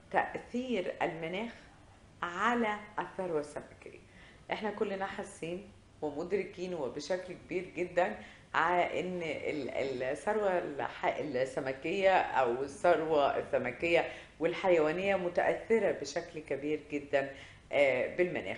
تأثير المناخ على الثروة السمكية احنا كلنا حاسين ومدركين وبشكل كبير جدا على ان ال- الثروة الح- السمكية او الثروة السمكية والحيوانية متأثرة بشكل كبير جدا آه، بالمناخ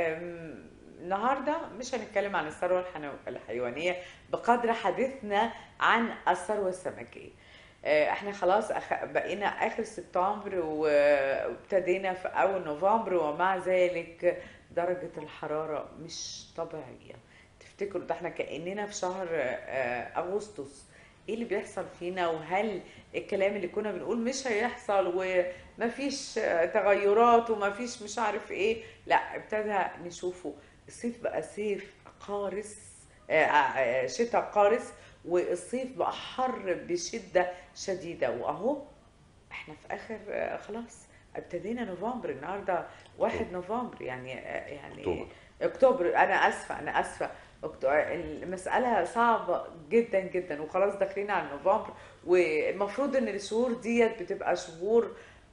آم، النهاردة مش هنتكلم عن الثروة الحنو- الحيوانية بقدر حديثنا عن الثروة السمكية آه، احنا خلاص أخ... بقينا اخر سبتمبر و- وابتدينا في اول نوفمبر ومع ذلك درجة الحرارة مش طبيعية تفتكروا ده احنا كأننا في شهر آه، اغسطس ايه اللي بيحصل فينا وهل الكلام اللي كنا بنقول مش هيحصل ومفيش آه، تغيرات ومفيش مش عارف ايه لا ابتدى نشوفه الصيف بقى صيف قارس آه، آه، شتاء قارس والصيف بقى حر بشدة شديدة واهو احنا في اخر آه، خلاص ابتدينا نوفمبر النهارده 1 نوفمبر يعني آه، يعني أكتوبر. اكتوبر انا اسفه انا اسفه أكتو- المسألة صعبة جدا جدا وخلاص داخلين على نوفمبر والمفروض ان الشهور ديت بتبقى شهور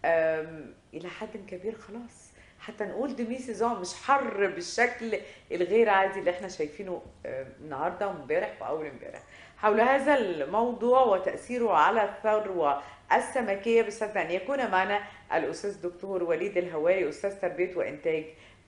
آم، الى حد كبير خلاص حتى نقول ديمي سيزون مش حر بالشكل الغير عادي اللي احنا شايفينه آم، النهارده وامبارح واول امبارح حول هذا الموضوع وتأثيره على الثروة السمكية بسبب أن يكون معنا الأستاذ دكتور وليد الهواري أستاذ تربية وإنتاج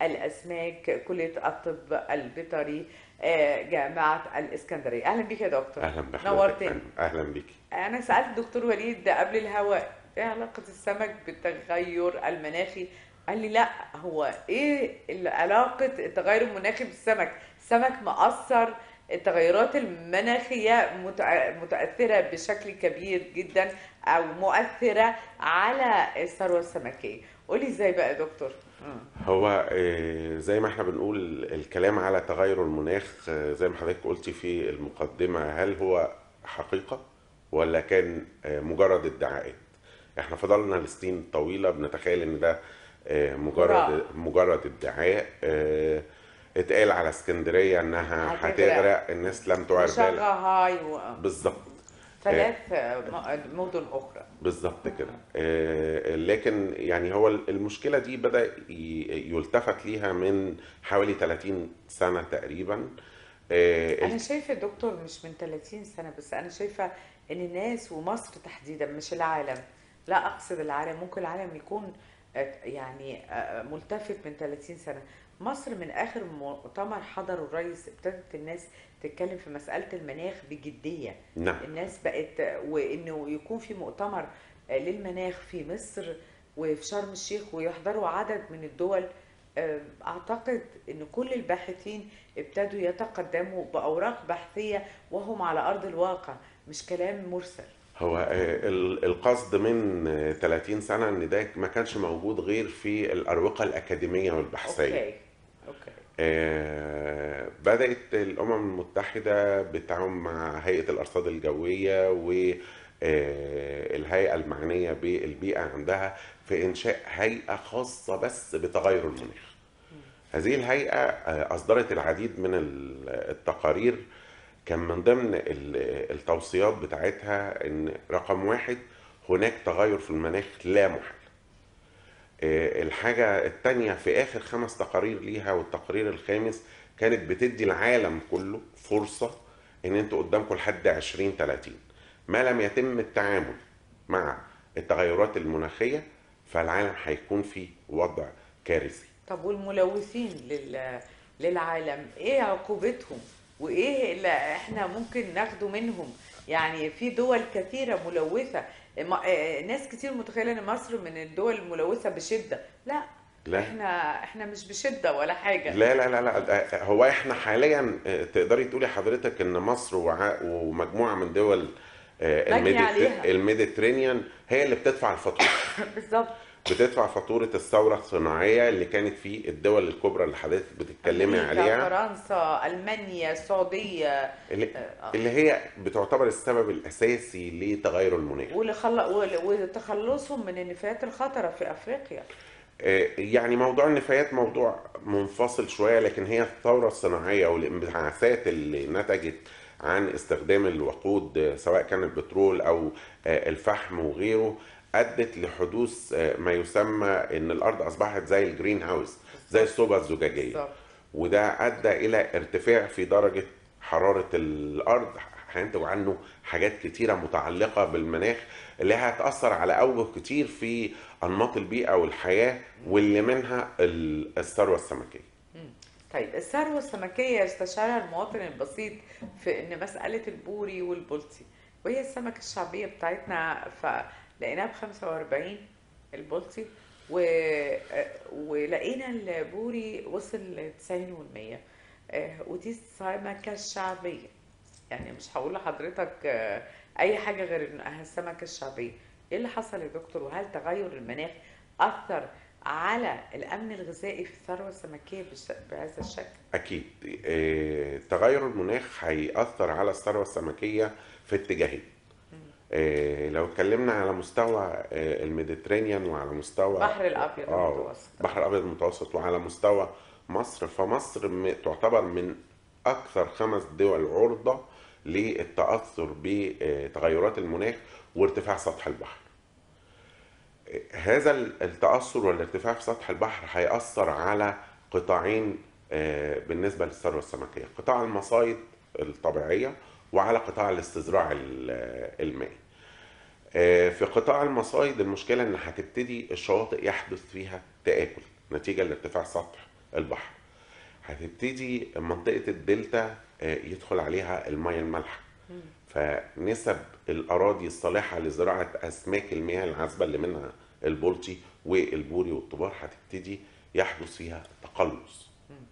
الأسماك كلية الطب البيطري آه، جامعة الإسكندرية أهلا بك يا دكتور اهلا بحضرتك نورتني اهلا بيك أنا سألت الدكتور وليد قبل الهواء إيه علاقة السمك بالتغير المناخي؟ قال لي لا هو إيه علاقة التغير المناخي بالسمك؟ السمك مأثر التغيرات المناخية متأ- متأثرة بشكل كبير جدا أو مؤثرة على الثروة السمكية. قولي إزاي بقى يا دكتور؟ مم. هو آه، زي ما احنا بنقول الكلام على تغير المناخ آه، زي ما حضرتك قلتي في المقدمة هل هو حقيقة ولا كان آه، مجرد ادعاءات احنا فضلنا لسنين طويلة بنتخيل ان ده آه، مجرد هراء. مجرد ادعاء آه، اتقال على اسكندرية انها هتغرق. هتغرق الناس لم تعر بالها وشغهاي بالظبط وثلاث م- مدن أخرى. بالظبط كده آه، لكن يعني هو المشكلة دي بدأ ي- يلتفت ليها من حوالي 30 سنة تقريبا آه، انا شايفه يا دكتور مش من 30 سنه بس انا شايفه ان الناس ومصر تحديدا مش العالم لا اقصد العالم ممكن العالم يكون آه، يعني آه، ملتفت من 30 سنه مصر من اخر مؤتمر حضره الرئيس ابتدت الناس تتكلم في مساله المناخ بجديه نعم الناس بقت وانه يكون في مؤتمر للمناخ في مصر وفي شرم الشيخ ويحضروا عدد من الدول أم، اعتقد ان كل الباحثين ابتدوا يتقدموا باوراق بحثيه وهم على ارض الواقع مش كلام مرسل هو آه، ال- القصد من آه، 30 سنة ان ده ما كانش موجود غير في الأروقة الأكاديمية والبحثية اوكي اوكي آه، بدأت الأمم المتحدة بالتعاون مع هيئة الأرصاد الجوية والهيئة المعنية بالبيئة عندها في إنشاء هيئة خاصة بس بتغير المناخ هذه الهيئة آه، أصدرت العديد من ال- التقارير كان من ضمن ال- التوصيات بتاعتها إن رقم واحد هناك تغير في المناخ لا محال آه، الحاجة التانية في آخر خمس تقارير ليها والتقرير الخامس كانت بتدي العالم كله فرصة إن أنتوا قدامكم لحد 2030 ما لم يتم التعامل مع التغيرات المناخية فالعالم هيكون في وضع كارثي طب والملوثين لل... للعالم ايه عقوبتهم وايه اللي احنا ممكن ناخده منهم يعني في دول كثيرة ملوثة ما- آه، ناس كتير متخيلة ان مصر من الدول الملوثة بشدة لا لا. احنا احنا مش بشدة ولا حاجة لا لا لا لا ده- هو احنا حاليا آه، تقدري تقولي حضرتك ان مصر وع- ومجموعة من دول آه، مجني الميديت- عليها. الميديترينيان هي اللي بتدفع الفاتورة بالظبط بتدفع فاتورة الثورة الصناعية اللي كانت في الدول الكبرى اللي حضرتك بتتكلمي أمريكا، عليها فرنسا المانيا السعودية اللي, آه. اللي هي بتعتبر السبب الأساسي لتغير المناخ واللي خل... وال- وتخلصهم من النفايات الخطرة في افريقيا آه، يعني موضوع النفايات موضوع منفصل شوية لكن هي الثورة الصناعية والانبعاثات اللي نتجت عن استخدام الوقود آه، سواء كان البترول أو آه، الفحم وغيره ادت لحدوث آه، ما يسمى ان الارض اصبحت زي الجرين هاوس زي الصوبه الزجاجيه بالظبط وده ادى الى ارتفاع في درجه حراره الارض هينتج عنه حاجات كتيره متعلقه بالمناخ اللي هتاثر على اوجه كتير في انماط البيئه والحياه واللي منها ال- الثروه السمكيه طيب الثروة السمكية يستشعرها المواطن البسيط في ان مسألة البوري والبلطي وهي السمكة الشعبية بتاعتنا فلقيناها ب 45 البلطي و... ولقينا البوري وصل ل 90 وال 100 آه، ودي السمكة الشعبية يعني مش هقول لحضرتك آه، اي حاجة غير انها السمكة الشعبية ايه اللي حصل يا دكتور وهل تغير المناخ اثر على الامن الغذائي في الثروة السمكية بالش- بهذا الشكل اكيد آه، تغير المناخ هيأثر على الثروه السمكيه في اتجاهين آه، لو اتكلمنا على مستوى آه، الميديترينيان وعلى مستوى البحر الابيض اه المتوسط البحر الابيض المتوسط وعلى مستوى مصر فمصر م- تعتبر من اكثر خمس دول عرضه للتاثر بتغيرات المناخ وارتفاع سطح البحر هذا التاثر والارتفاع في سطح البحر هياثر على قطاعين آه، بالنسبه للثروه السمكيه قطاع المصايد الطبيعيه وعلى قطاع الاستزراع ال- المائي آه، في قطاع المصايد المشكلة إن هتبتدي الشواطئ يحدث فيها تآكل نتيجة لارتفاع سطح البحر هتبتدي منطقة الدلتا آه، يدخل عليها المياه المالحة فنسب الأراضي الصالحة لزراعة أسماك المياه العذبة اللي منها البلطي والبوري والطبار هتبتدي يحدث فيها تقلص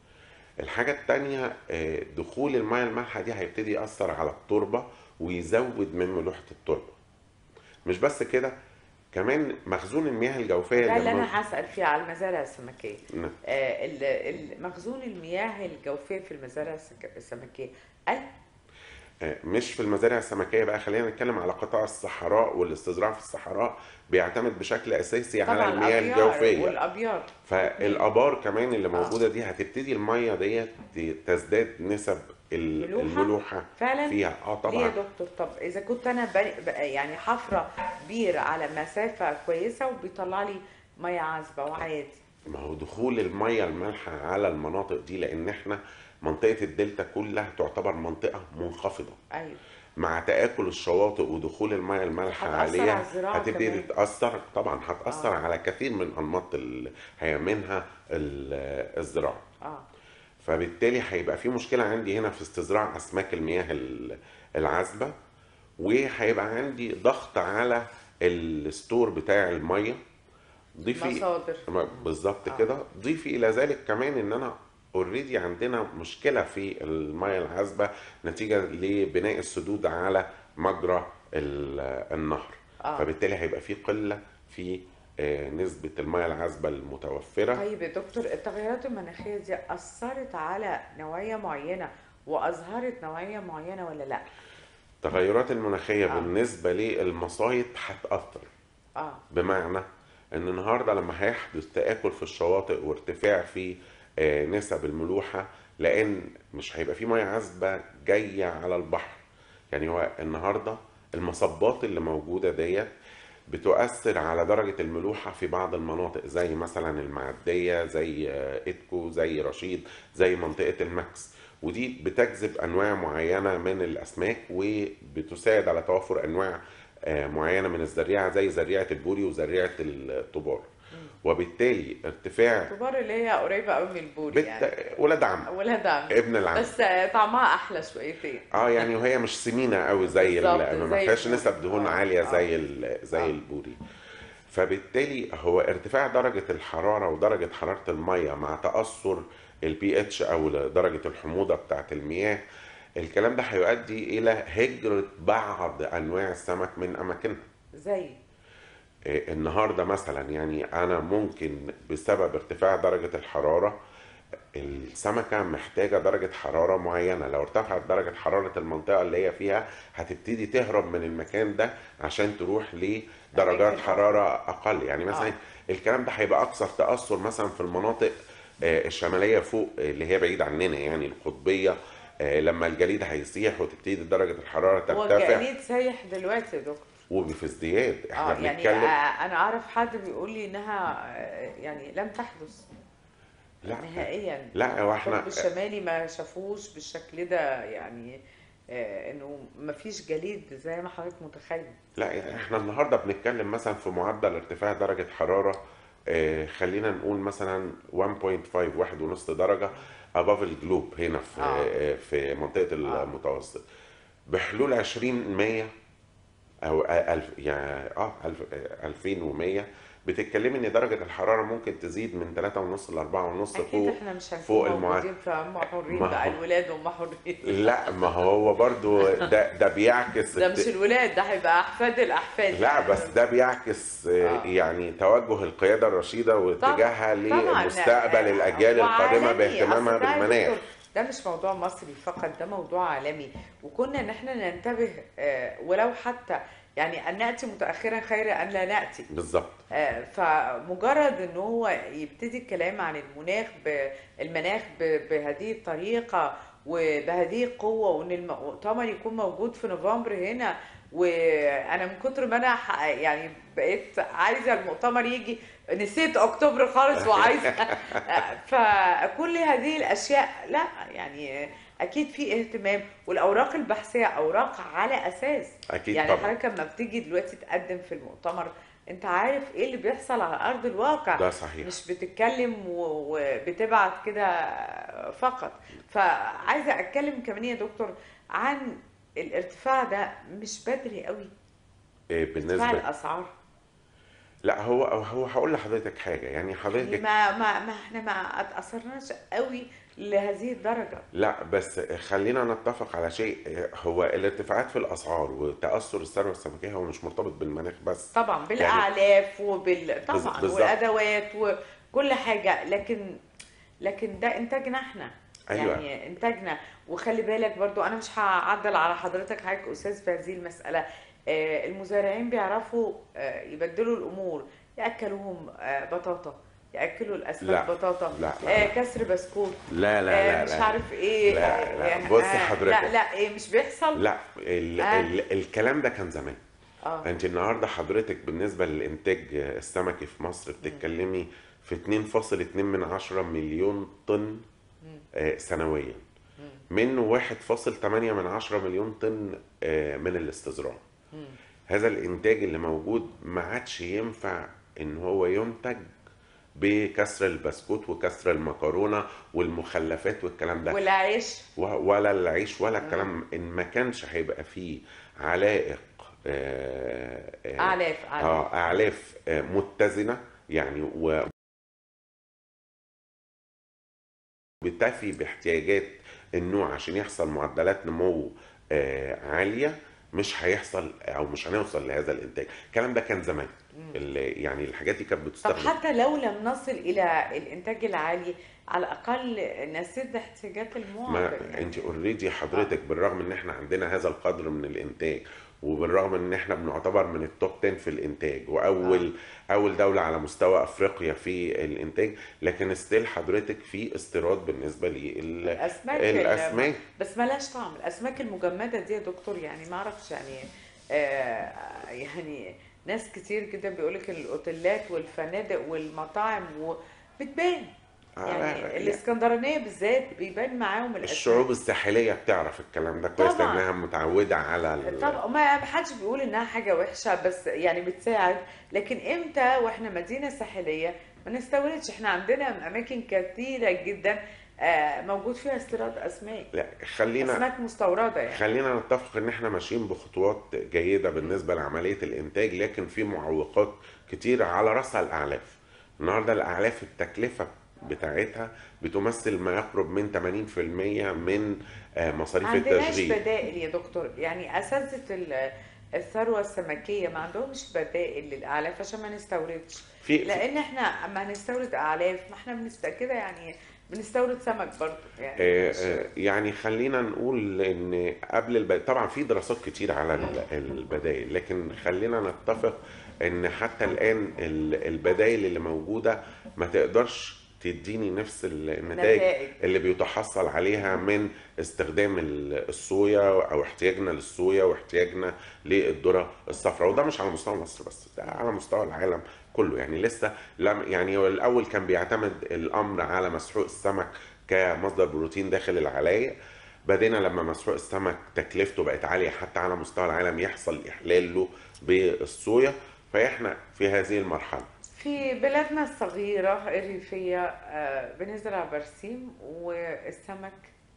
الحاجة التانية آه، دخول المياه المالحة دي هيبتدي يأثر على التربة ويزود من ملوحة التربة مش بس كده كمان مخزون المياه الجوفية ده اللي اللي انا هسأل فيه على المزارع السمكية نعم. آه، ال- ال- مخزون المياه الجوفية في المزارع السك- السمكية قل آه، مش في المزارع السمكية بقى خلينا نتكلم على قطاع الصحراء والاستزراع في الصحراء بيعتمد بشكل أساسي على طبعا المياه الأبيار الجوفية والأبيار فالآبار كمان اللي موجودة دي هتبتدي المية ديت تزداد نسب ال- ملوحة؟ الملوحة فعلا فيها اه ليه يا طبعا دكتور طب إذا كنت أنا بني بقى- يعني حفرة بير على مسافة كويسة وبيطلع لي مية عذبة وعادي ما هو دخول المية المالحة على المناطق دي لأن احنا منطقة الدلتا كلها تعتبر منطقة منخفضة أيوه مع تآكل الشواطئ ودخول المياه المالحة هتأثر على عليها الزراعة هتبتدي كمان. تتأثر طبعا هتأثر آه. على كثير من أنماط ال... هي منها ال- الزراعة اه فبالتالي هيبقى في مشكلة عندي هنا في استزراع أسماك المياه ال- العذبة وهيبقى عندي ضغط على الستور بتاع المية ضيفي مصادر ما- بالظبط آه. كده ضيفي الى ذلك كمان ان انا اوريدي عندنا مشكله في المياه العذبه نتيجه لبناء السدود على مجرى ال- النهر آه. فبالتالي هيبقى في قله في آه، نسبه المياه العذبه المتوفره طيب يا دكتور التغيرات المناخية دي أثرت على نوعية معينة وأظهرت نوعية معينة ولا لأ؟ التغيرات المناخيه آه. بالنسبه للمصايد هتاثر اه بمعنى ان النهارده لما هيحدث تآكل في الشواطئ وارتفاع في آه، نسب الملوحة لان مش هيبقى في مياه عذبة جاية على البحر يعني هو النهارده المصبات اللي موجودة ديت بتؤثر على درجة الملوحة في بعض المناطق زي مثلا المعدية زي آه، إدكو زي رشيد زي منطقة الماكس ودي بتجذب أنواع معينة من الأسماك وبتساعد على توفر أنواع آه، معينة من الزريعة زي زريعة البوري وزريعة الطبار وبالتالي ارتفاع كبار اللي هي قريبة قوي من البوري بت... يعني ولاد عم ولاد عم ابن العم بس آه، طعمها أحلى شويتين اه يعني وهي مش سمينه قوي زي ال- بالظبط، ما زي فيهاش البوري. نسب دهون آه، عاليه آه. زي ال- زي آه. البوري فبالتالي هو ارتفاع درجه الحراره ودرجه حراره الميه مع تاثر البي اتش او درجه الحموضه بتاعت المياه الكلام ده هيؤدي الى هجره بعض انواع السمك من اماكنها زي إيه، النهارده مثلا يعني انا ممكن بسبب ارتفاع درجه الحراره السمكه محتاجه درجه حراره معينه لو ارتفعت درجه حراره المنطقه اللي هي فيها هتبتدي تهرب من المكان ده عشان تروح لدرجات أماكن حراره اقل يعني مثلا آه. الكلام ده هيبقى اكثر تاثر مثلا في المناطق آه، الشماليه فوق آه، اللي هي بعيد عننا يعني القطبيه آه، لما الجليد هيسيح وتبتدي درجه الحراره هو ترتفع الجليد سايح دلوقتي يا دكتور وفي ازدياد احنا اه يعني بنتكلم آه، انا اعرف حد بيقول لي انها آه، يعني لم تحدث لا نهائيا لا هو القطب احنا الشمالي ما شافوش بالشكل ده يعني آه، انه ما فيش جليد زي ما حضرتك متخيل لا احنا النهارده بنتكلم مثلا في معدل ارتفاع درجة حرارة آه، خلينا نقول مثلا 1.5 واحد ونص درجة above الجلوب هنا في اه آه، في منطقة اه المتوسط بحلول 20 او ألف يعني اه ألف آه، 2100 بتتكلمي ان درجة الحرارة ممكن تزيد من 3.5 ل 4.5 اكيد فوق احنا مش هنكون فوق المعدل موجودين فهم حرين ما بقى هو الولاد هم حرين لا ما هو برضو ده ده بيعكس ده مش الت... الولاد ده هيبقى احفاد الاحفاد لا بس ده بيعكس آه، اه يعني توجه القيادة الرشيدة طبعا واتجاهها طبعا لمستقبل آه، الأجيال القادمة وعالمي باهتمامها اصل ده يا بالمناخ دكتور ده مش موضوع مصري فقط ده موضوع عالمي وكنا ان احنا ننتبه آه، ولو حتى يعني ان ناتي متاخرا خير ان لا ناتي بالظبط آه، فمجرد ان هو يبتدي الكلام عن المناخ ب- المناخ ب- بهذه الطريقه وبهذه القوه وان المؤتمر يكون موجود في نوفمبر هنا وانا من كتر ما انا ح- يعني بقيت عايزه المؤتمر يجي نسيت اكتوبر خالص وعايزه فكل هذه الاشياء لا يعني اكيد في اهتمام والاوراق البحثيه اوراق على اساس أكيد يعني طبعا حضرتك لما بتيجي دلوقتي تقدم في المؤتمر انت عارف ايه اللي بيحصل على ارض الواقع ده صحيح مش بتتكلم و- وبتبعت كده فقط فعايزه اتكلم كمان يا دكتور عن الارتفاع ده مش بدري قوي آه، ارتفاع بالنسبة الاسعار لا هو هو هقول لحضرتك حاجة يعني يعني حضرتك ما ما ما احنا ما اتاثرناش قوي لهذه الدرجه لا بس خلينا نتفق على شيء هو الارتفاعات في الأسعار وتأثر الثروة السمكية هو مش مرتبط بالمناخ بس طبعا يعني بالاعلاف وبال بز- طبعا بالظبط والادوات وكل حاجه لكن لكن ده انتاجنا احنا أيوه يعني انتاجنا وخلي بالك برضو انا مش هعدل على حضرتك حضرتك استاذ في هذه المساله آه، المزارعين بيعرفوا آه، يبدلوا الامور ياكلوهم آه، بطاطا ياكلوا الاسماك لا بطاطا لا لا آه، لا كسر بسكوت لا لا آه، لا مش لا عارف ايه لا لا آه، بص آه، لا حضرتك لا ايه مش بيحصل لا ال اه ال الكلام ده كان زمان اه انت النهارده حضرتك بالنسبه للانتاج السمكي في مصر مم. بتتكلمي في 2.2 من عشرة مليون طن مم. آه، سنويا مم. منه 1.8 من عشرة مليون طن آه، من الاستزراع مم. هذا الانتاج اللي موجود ما عادش ينفع ان هو ينتج بكسر البسكوت وكسر المكرونه والمخلفات والكلام ده والعيش و- ولا العيش ولا مم. الكلام ان ما كانش هيبقى فيه علائق آه، آه، اعلاف اعلاف آه، اعلاف آه، متزنه يعني وبتفي باحتياجات النوع عشان يحصل معدلات نمو آه، عاليه مش هيحصل او مش هنوصل لهذا الانتاج الكلام ده كان زمان مم. اللي يعني الحاجات دي كانت طب بتستخدم حتى لو لم نصل إلى الإنتاج العالي على الأقل نسد احتياجات ما المواطن انت يعني اوريدي اه حضرتك بالرغم ان احنا عندنا هذا القدر من الانتاج وبالرغم ان احنا بنعتبر من التوب 10 في الانتاج اه واول اول دولة على مستوى افريقيا في الانتاج لكن ستيل حضرتك في استيراد بالنسبة الأسماك ال- للاسماك بس ملهاش طعم الأسماك المجمدة دي يا دكتور يعني ما أعرفش يعني آه يعني ناس كتير كده بيقولك الأوتيلات والفنادق والمطاعم و- بتبان آه، يعني لا- الإسكندرانية بالذات بيبان معاهم الشعوب الأسماك الساحلية بتعرف الكلام ده كويس طبعا لانها متعودة على ال... طبعا ما حدش بيقول انها حاجه وحشه بس يعني بتساعد لكن امتى واحنا مدينه ساحليه ما نستوردش احنا عندنا اماكن كثيره جدا آه، موجود فيها استيراد اسماك لا خلينا اسماك مستورده يعني خلينا نتفق ان احنا ماشيين بخطوات جيدة مم. بالنسبة لعملية الانتاج لكن في معوقات كتير على رأسها الاعلاف النهاردة الاعلاف التكلفة بتاعتها بتمثل ما يقرب من 80% من آه، ما مصاريف عندناش التشغيل بدائل يا دكتور يعني اساتذه ال- الثروه السمكيه ما عندهمش بدائل للاعلاف عشان ما نستوردش في في لان احنا اما هنستورد اعلاف ما احنا بنست كده يعني بنستورد سمك برضه يعني آه، مش آه، يعني خلينا نقول ان قبل الب... طبعا في دراسات كتير على ال- البدائل لكن خلينا نتفق ان حتى الان ال- البدائل اللي موجودة ما تقدرش تديني نفس النتائج نتائج. اللي بيتحصل عليها من استخدام ال- الصويا او احتياجنا للصويا واحتياجنا للذره الصفراء وده مش على مستوى مصر بس ده على مستوى العالم كله يعني لسه لم يعني هو الاول كان بيعتمد الامر على مسحوق السمك كمصدر بروتين داخل العلايق بدينا لما مسحوق السمك تكلفته بقت عاليه حتى على مستوى العالم يحصل احلال له بالصويا فاحنا في هذه المرحله في بلادنا الصغيرة الريفية آه، بنزرع برسيم والسمك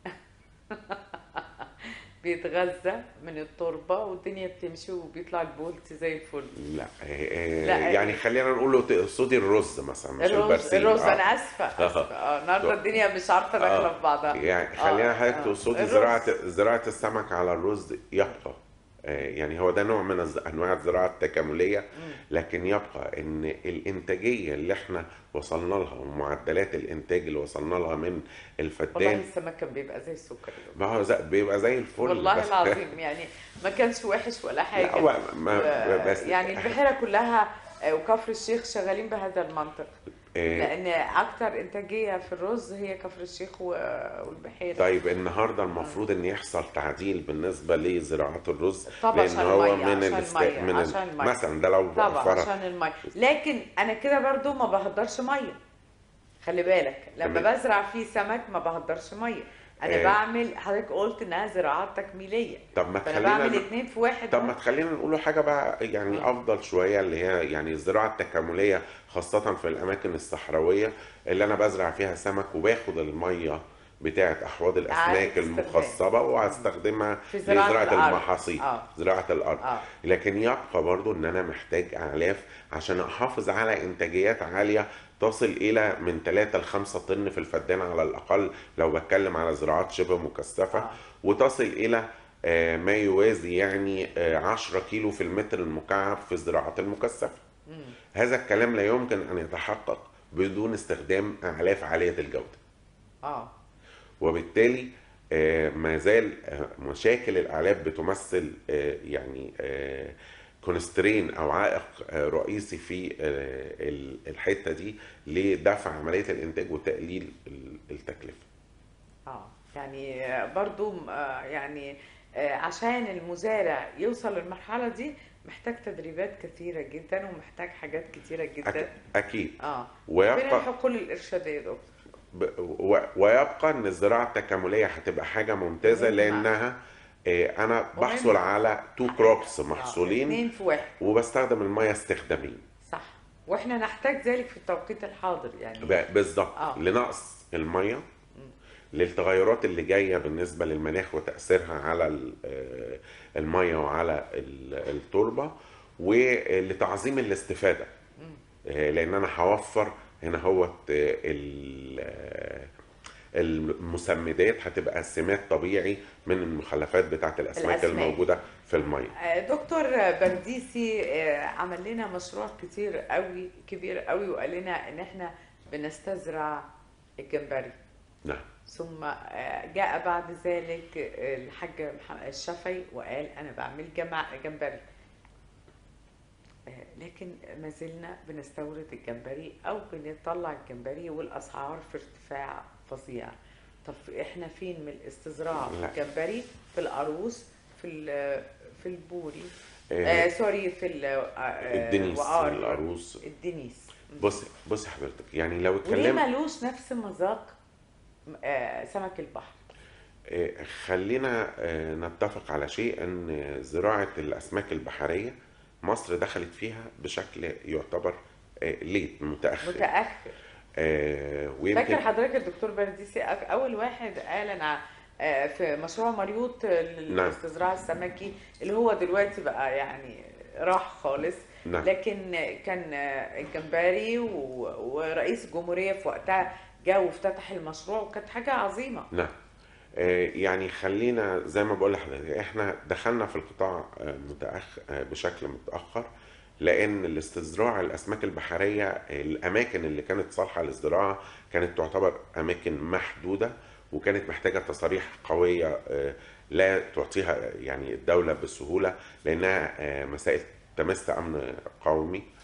بيتغذى من التربة والدنيا بتمشي وبيطلع البولت زي الفل لا, آه، لا، يعني خلينا نقول له تقصدي الرز مثلا مش الرز البرسيم الرز آه. انا اسفة اسفة اه النهارده آه. الدنيا مش عارفة داخلة آه. في بعضها يعني آه، خلينا حضرتك آه. تقصدي الرز. زراعة زراعة السمك على الرز يبقى آه، يعني هو ده نوع من الز- انواع الزراعه التكامليه لكن يبقى ان الانتاجيه اللي احنا وصلنا لها ومعدلات الانتاج اللي وصلنا لها من والله الفدان السمك كان بيبقى زي السكر ما هو زي بيبقى زي الفل والله بس- العظيم يعني ما كانش وحش ولا حاجة لا هو ما آه، بس يعني البحيرة كلها آه، وكفر الشيخ شغالين بهذا المنطق آه، لان اكتر انتاجيه في الرز هي كفر الشيخ و- والبحيره طيب النهارده المفروض ان يحصل تعديل بالنسبه لزراعه الرز طبعا لان عشان هو المية، من عشان الاست... المية، من عشان ال... المية. مثلا ده لو طبعا فرق عشان الميه لكن انا كده برضو ما بهدرش ميه خلي بالك لما تمام. بزرع فيه سمك ما بهدرش ميه انا آه. بعمل حضرتك قلت انها زراعات تكميليه طب ما فانا تخلينا بعمل اتنين في واحد طب أهو. ما تخلينا نقوله حاجة بقى يعني مم. أفضل شوية اللي هي يعني الزراعة التكاملية خاصة في الأماكن الصحراوية اللي أنا بزرع فيها سمك وباخد المية بتاعة أحواض الأسماك إعادة استخدام. المخصبة وهستخدمها في زراعة لزراعة الأرض. المحاصيل آه. زراعة الأرض آه. لكن يبقى برضو إن أنا محتاج أعلاف عشان أحافظ على إنتاجيات عالية تصل إلى من 3 ل 5 طن في الفدان على الأقل لو بتكلم على زراعات شبه مكثفة آه. وتصل إلى آه، ما يوازي يعني آه، 10 كيلو في المتر المكعب في الزراعات المكثفة هذا الكلام لا يمكن أن يتحقق بدون استخدام أعلاف عالية الجودة اه وبالتالي آه، ما زال آه، مشاكل الأعلاف بتمثل آه، يعني كونسترين أو عائق آه، رئيسي في آه، ال- الحتة دي لدفع عملية الإنتاج وتقليل ال- التكلفة اه يعني برضو آه، يعني آه، عشان المزارع يوصل للمرحله دي محتاج تدريبات كثيره جدا ومحتاج حاجات كثيره أك- جدا أكيد اه فين ويبقى الحقول الارشاديه يا دكتور ب- و- ويبقى ان الزراعه التكامليه هتبقى حاجه ممتازه مهمة. لانها آه، انا مهمة. بحصل على تو كروبس آه، محصولين اتنين في واحد وبستخدم الميه استخداميا صح واحنا نحتاج ذلك في التوقيت الحاضر يعني ب- بالظبط آه. لنقص الميه للتغيرات اللي جايه بالنسبه للمناخ وتاثيرها على ال- آه، الميه وعلى ال- التربه ولتعظيم الاستفاده آه، لان انا هوفر هنا هو المسمدات هتبقى سمات طبيعي من المخلفات بتاعت الاسماك الأسماك. الموجوده في الميه آه، دكتور برديسي آه، عمل لنا مشروع كتير قوي كبير قوي وقال لنا ان احنا بنستزرع الجمبري نعم ثم آه، جاء بعد ذلك الحاج محمد الشافعي وقال انا بعمل جمع جمبري آه، لكن ما زلنا بنستورد الجمبري او بنطلع الجمبري والاسعار في ارتفاع فظيع طب احنا فين من الاستزراع في لا. الجمبري في القاروص في ال- في البوري آه، آه سوري في ال- آه، الدنيس وقار. القاروص الدنيس بص بص حضرتك يعني لو وليه اتكلمنا ملوش نفس مذاق آه سمك البحر آه، خلينا آه، نتفق على شيء ان زراعة الاسماك البحرية مصر دخلت فيها بشكل يعتبر آه، ليت متأخر متاخر آه، فاكر ويمكن حضرتك الدكتور برديسي أك- اول واحد اعلن ع- آه، في مشروع مريوط للاستزراع السمكي اللي هو دلوقتي بقى يعني راح خالص نعم. لكن كان آه، الجمبري و- ورئيس الجمهورية في وقتها جاء وافتتح المشروع وكانت حاجة عظيمة نعم آه، يعني خلينا زي ما بقول لحضرتك احنا دخلنا في القطاع آه، متأخر آه، بشكل متأخر لأن الاستزراع الأسماك البحرية آه، الأماكن اللي كانت صالحة للزراعة كانت تعتبر أماكن محدودة وكانت محتاجة تصاريح قوية آه، لا تعطيها يعني الدولة بسهولة لأنها آه، مسائل تمس أمن قومي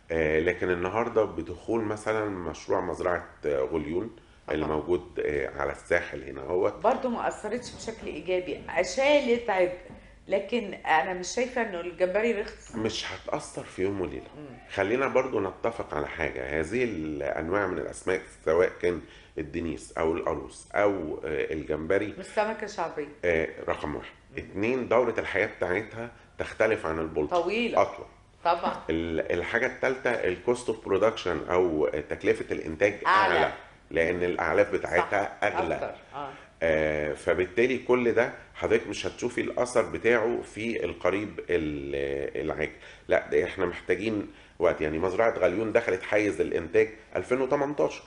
آه، لكن النهارده بدخول مثلا مشروع مزرعه آه، غليون اللي طبعا. موجود آه، على الساحل هنا هو برضو ما اثرتش بشكل ايجابي شالت عبء لكن انا مش شايفه انه الجمبري رخص مش هتأثر في يوم وليلة خلينا برضو نتفق على حاجة هذه الأنواع من الأسماك سواء كان الدنيس أو القاروص أو آه، الجمبري مش سمكه شعبيه آه، رقم واحد اتنين دورة الحياة بتاعتها تختلف عن البلطي طويلة. أطول طبعا ال- الحاجة الثالثة الكوست اوف برودكشن أو تكلفة الإنتاج أعلى. أعلى لأن الأعلاف بتاعتها صح، أغلى أكتر. اه آه، فبالتالي كل ده حضرتك مش هتشوفي الاثر بتاعه في القريب ال- العاجل لا ده احنا محتاجين وقت يعني مزرعه غليون دخلت حيز الانتاج 2018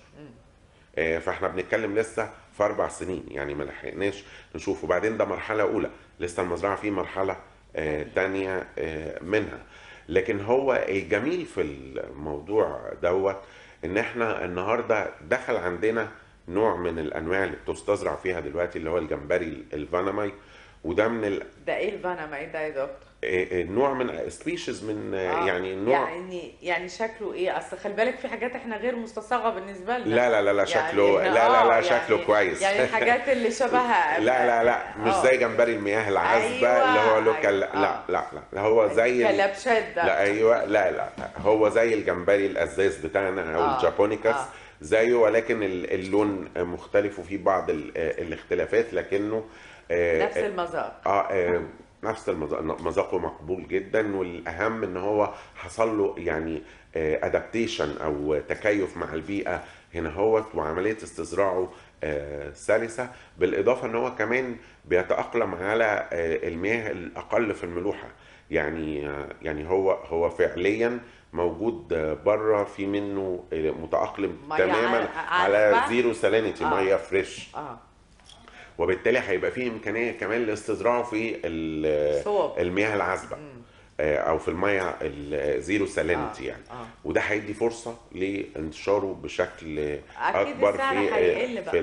آه، فاحنا بنتكلم لسه في اربع سنين يعني ما لحقناش نشوف وبعدين ده مرحله اولى لسه المزرعه في مرحله آه، تانية آه، منها لكن هو الجميل في الموضوع دوت ان احنا النهارده دخل عندنا نوع من الانواع اللي بتستزرع فيها دلوقتي اللي هو الجمبري الفاناماي وده من ال- ده ايه الفانما ايه ده يا دكتور آه، آه، نوع من سبيشيز من آه، آه. يعني نوع يعني يعني شكله ايه اصل خلي بالك في حاجات احنا غير مستصاغه بالنسبه لنا لا لا لا لا يعني شكله إحنا- لا لا لا آه، شكله يعني كويس يعني الحاجات اللي شبهها لا لا لا مش آه. زي جمبري المياه العذبة أيوة، اللي هو لوكال أيوة، لا آه. لا لا لا هو زي ال- كلبشات ده لا ايوه لا لا هو زي الجمبري الازاز بتاعنا او آه، الجابونيكاس آه. زيه ولكن ال- اللون مختلف وفيه بعض ال- الاختلافات لكنه آه، نفس المذاق اه آه، نفس المذاق مذاقه مقبول جدا والاهم ان هو حصل له يعني ادابتيشن او تكيف مع البيئه هنا هو وعمليه استزراعه آه، سلسه بالاضافه ان هو كمان بيتاقلم على آه، المياه الاقل في الملوحه يعني آه، يعني هو هو فعليا موجود بره في منه آه، متاقلم مية تماما ع- على عذبة؟ زيرو سالينيتي آه. ميه فريش اه وبالتالي هيبقى فيه امكانيه كمان لاستزراعه في ال- صوب. المياه العذبه آه، او في الميه الزيرو سالينيتي آه، يعني آه. وده هيدي فرصه لانتشاره بشكل أكيد اكبر السعر في هيقل بقى. في ال-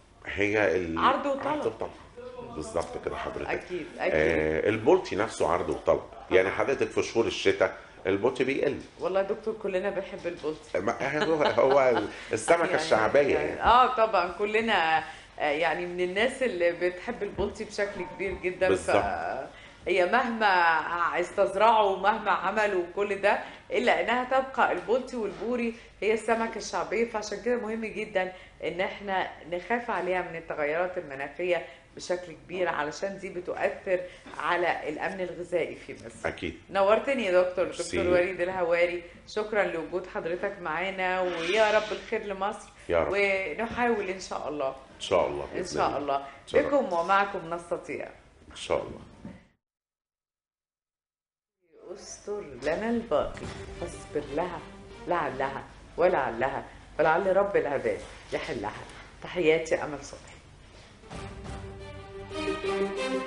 هي ال- عرض وطلب. عرض وطلب بالظبط كده حضرتك أكيد، أكيد. آه البولتي نفسه عرض وطلب يعني حضرتك في شهور الشتاء البولتي بيقل والله يا دكتور كلنا بنحب البولتي ما هو هو السمكه يعني- الشعبيه يعني يعني اه طبعا كلنا آه، يعني من الناس اللي بتحب البولتي بشكل كبير جدا بالظبط. هي مهما استزرعوا ومهما عملوا كل ده الا انها تبقى البولتي والبوري هي السمكه الشعبيه فعشان كده مهم جدا ان احنا نخاف عليها من التغيرات المناخيه بشكل كبير علشان دي بتؤثر على الامن الغذائي في مصر اكيد نورتني يا دكتور ميرسي. دكتور وليد الهواري شكرا لوجود حضرتك معانا ويا رب الخير لمصر يا رب. ونحاول ان شاء الله ان شاء الله ان بإذن شاء الله شاء الله. بكم ومعكم نستطيع ان شاء الله استر لنا الباقي فاصبر لها لعلها ولعلها ولعل رب العباد يحلها تحياتي امل صبحي